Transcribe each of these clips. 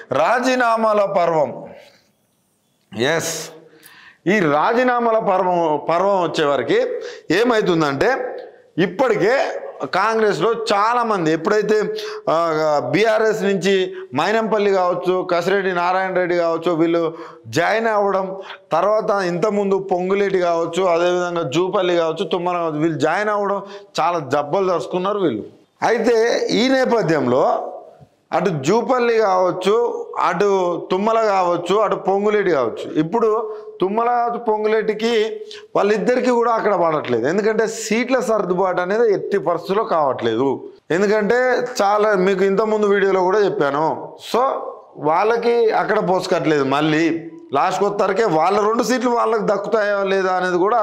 రాజీనామాల పర్వం ఎస్ ఈ రాజీనామాల పర్వం పర్వం వచ్చేవరకు ఏమవుతుందంటే ఇప్పటికే కాంగ్రెస్లో చాలామంది ఎప్పుడైతే బీఆర్ఎస్ నుంచి మైనంపల్లి కావచ్చు కసిరెడ్డి నారాయణ రెడ్డి కావచ్చు వీళ్ళు జాయిన్ అవ్వడం తర్వాత ఇంతకుముందు పొంగులేటి కావచ్చు అదేవిధంగా జూపల్లి కావచ్చు తుమ్మల కావచ్చు వీళ్ళు జాయిన్ అవ్వడం చాలా జబ్బలు దరుచుకున్నారు వీళ్ళు అయితే ఈ నేపథ్యంలో అటు జూపల్లి కావచ్చు అటు తుమ్మల కావచ్చు అటు పొంగులేటి కావచ్చు ఇప్పుడు తుమ్మల కావచ్చు పొంగులేటికి వాళ్ళిద్దరికీ కూడా అక్కడ పడట్లేదు ఎందుకంటే సీట్ల సర్దుబాటు అనేది ఎట్టి పరిస్థితుల్లో కావట్లేదు ఎందుకంటే చాలా మీకు ఇంతకుముందు వీడియోలో కూడా చెప్పాను సో వాళ్ళకి అక్కడ పోసుకట్లేదు మళ్ళీ లాస్ట్కి వచ్చేసరికి వాళ్ళ రెండు సీట్లు వాళ్ళకి దక్కుతాయా లేదా అనేది కూడా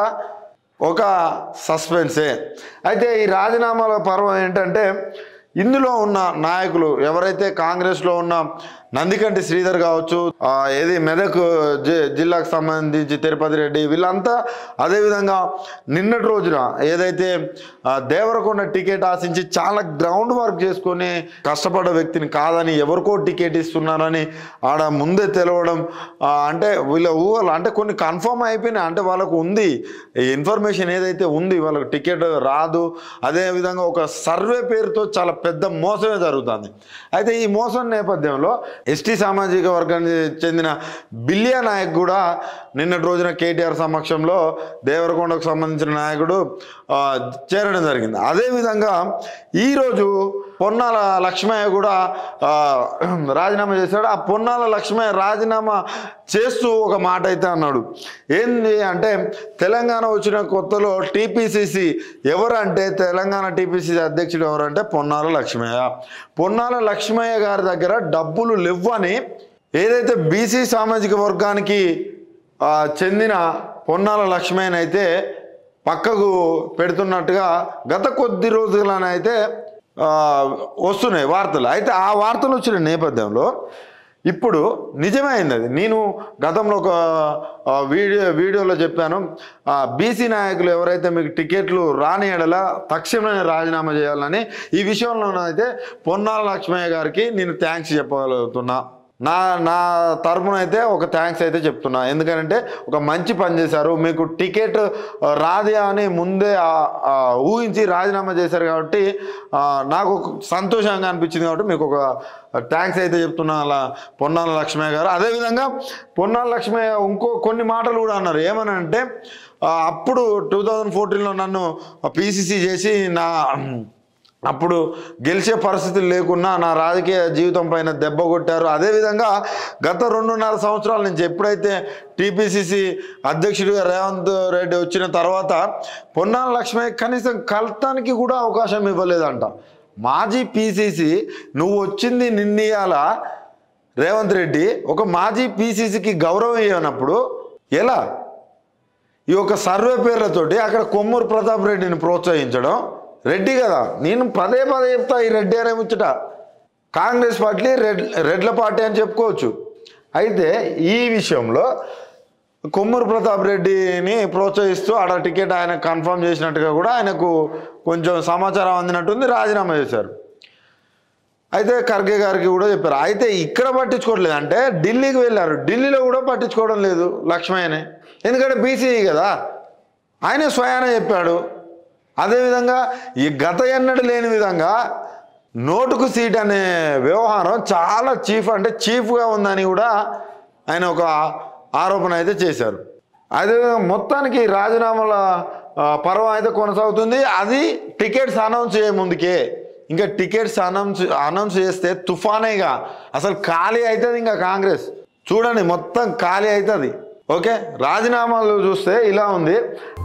ఒక సస్పెన్సే అయితే ఈ రాజీనామాల పర్వం ఏంటంటే ఇందులో ఉన్న నాయకులు ఎవరైతే కాంగ్రెస్లో ఉన్న నందికంటి శ్రీధర్ కావచ్చు ఆ, ఏది మెదక్ జి- జిల్లాకు సంబంధించి తిరుపతి రెడ్డి వీళ్ళంతా అదేవిధంగా నిన్నటి రోజున ఏదైతే ఆ, దేవరకొండ టికెట్ ఆశించి చాలా గ్రౌండ్ వర్క్ చేసుకొని కష్టపడ్డ వ్యక్తిని కాదని ఎవరికో టికెట్ ఇస్తున్నారని ఆడ ముందే తెలవడం ఆ, అంటే వీళ్ళ ఊహలు అంటే కొన్ని కన్ఫర్మ్ అయిపోయినాయి అంటే వాళ్ళకు ఉంది ఈ ఇన్ఫర్మేషన్ ఏదైతే ఉంది వాళ్ళకి టికెట్ రాదు అదేవిధంగా ఒక సర్వే పేరుతో చాలా పెద్ద మోసమే జరుగుతుంది అయితే ఈ మోసం నేపథ్యంలో ఎస్టీ సామాజిక వర్గానికి చెందిన బిల్లియా నాయక్ కూడా నిన్నటి రోజున కేటీఆర్ సమక్షంలో దేవరకొండకు సంబంధించిన నాయకుడు ఆ, చేరడం జరిగింది అదేవిధంగా ఈరోజు పొన్నాల లక్ష్మయ్య కూడా ఆ, రాజీనామా చేశాడు ఆ పొన్నాల లక్ష్మయ్య రాజీనామా చేస్తూ ఒక మాట అయితే అన్నాడు ఏంది అంటే తెలంగాణ వచ్చిన కొత్తలో టీపీసీసీ ఎవరంటే తెలంగాణ టీపీసీసీ అధ్యక్షుడు ఎవరంటే పొన్నాల లక్ష్మయ్య పొన్నాల లక్ష్మయ్య గారి దగ్గర డబ్బులు లేవని ఏదైతే బీసీ సామాజిక వర్గానికి ఆ, చెందిన పొన్నాల లక్ష్మయ్యనైతే పక్కకు పెడుతున్నట్టుగా గత కొద్ది రోజులనైతే ఆ, వస్తున్నాయి వార్తలు అయితే ఆ వార్తలు వచ్చిన నేపథ్యంలో ఇప్పుడు నిజమే అయింది అది నేను గతంలో ఒక ఆ, వీడియో వీడియోలో చెప్పాను బీసీ నాయకులు ఎవరైతే మీకు టికెట్లు రాని ఎడల తక్షణమే రాజీనామా చేయాలని ఈ విషయంలోనైతే పొన్నాల లక్ష్మయ్య గారికి నేను థ్యాంక్స్ చెప్పగలుగుతున్నా నా నా తరపున అయితే ఒక థ్యాంక్స్ అయితే చెప్తున్నా ఎందుకంటే ఒక మంచి పని చేశారు మీకు టికెట్ ఆ, రాదే అని ముందే ఆ, ఆ, ఊహించి రాజీనామా చేశారు కాబట్టి ఆ, నాకు ఒక సంతోషంగా అనిపించింది కాబట్టి మీకు ఒక థ్యాంక్స్ అయితే చెప్తున్నా అలా పొన్నాల లక్ష్మయ్య గారు అదేవిధంగా పొన్నాల లక్ష్మయ్య ఇంకో కొన్ని మాటలు కూడా అన్నారు ఏమని అంటే ఆ, అప్పుడు టూ థౌజండ్ ఫోర్టీన్లో నన్ను పీసీసీ చేసి నా అప్పుడు గెలిచే పరిస్థితులు లేకున్నా నా రాజకీయ జీవితం పైన దెబ్బ కొట్టారు అదేవిధంగా గత రెండున్నర సంవత్సరాల నుంచి ఎప్పుడైతే టీపీసీసీ అధ్యక్షుడిగా రేవంత్ రెడ్డి వచ్చిన తర్వాత పొన్నాల లక్ష్మయ్య కనీసం కలతానికి కూడా అవకాశం ఇవ్వలేదంట మాజీ పీసీసీ నువ్వు వచ్చింది నిన్నీయాల రేవంత్ రెడ్డి ఒక మాజీ పీసీసీకి గౌరవం ఇవ్వనప్పుడు ఎలా ఈ యొక్క సర్వే పేర్లతోటి అక్కడ కొమ్మూరు ప్రతాప్ రెడ్డిని ప్రోత్సహించడం రెడ్డి కదా నేను పదే పదే చెప్తా ఈ రెడ్డి అనే ముచ్చట కాంగ్రెస్ పార్టీ రెడ్ రెడ్ల పార్టీ అని చెప్పుకోవచ్చు అయితే ఈ విషయంలో కొమ్మూరు ప్రతాప్ రెడ్డిని ప్రోత్సహిస్తూ ఆడ టికెట్ ఆయన కన్ఫర్మ్ చేసినట్టుగా కూడా ఆయనకు కొంచెం సమాచారం అందినట్టుంది రాజీనామా చేశారు అయితే ఖర్గే గారికి కూడా చెప్పారు అయితే ఇక్కడ పట్టించుకోవట్లేదు అంటే ఢిల్లీకి వెళ్ళారు ఢిల్లీలో కూడా పట్టించుకోవడం లేదు లక్ష్మయ్యనే ఎందుకంటే బీసీ కదా ఆయనే స్వయాన చెప్పాడు అదేవిధంగా ఈ గత ఎన్నడూ లేని విధంగా నోటుకు సీట్ అనే వ్యవహారం చాలా చీఫ్ అంటే చీఫ్గా ఉందని కూడా ఆయన ఒక ఆరోపణ అయితే చేశారు అదే మొత్తానికి రాజీనామాల ఆ, పర్వం అయితే కొనసాగుతుంది అది టికెట్స్ అనౌన్స్ చేయ ముందుకే ఇంకా టికెట్స్ అనౌన్స్ అనౌన్స్ చేస్తే తుఫానేగా అసలు ఖాళీ అవుతుంది ఇంకా కాంగ్రెస్ చూడండి మొత్తం ఖాళీ అవుతుంది ఓకే రాజీనామాలు చూస్తే ఇలా ఉంది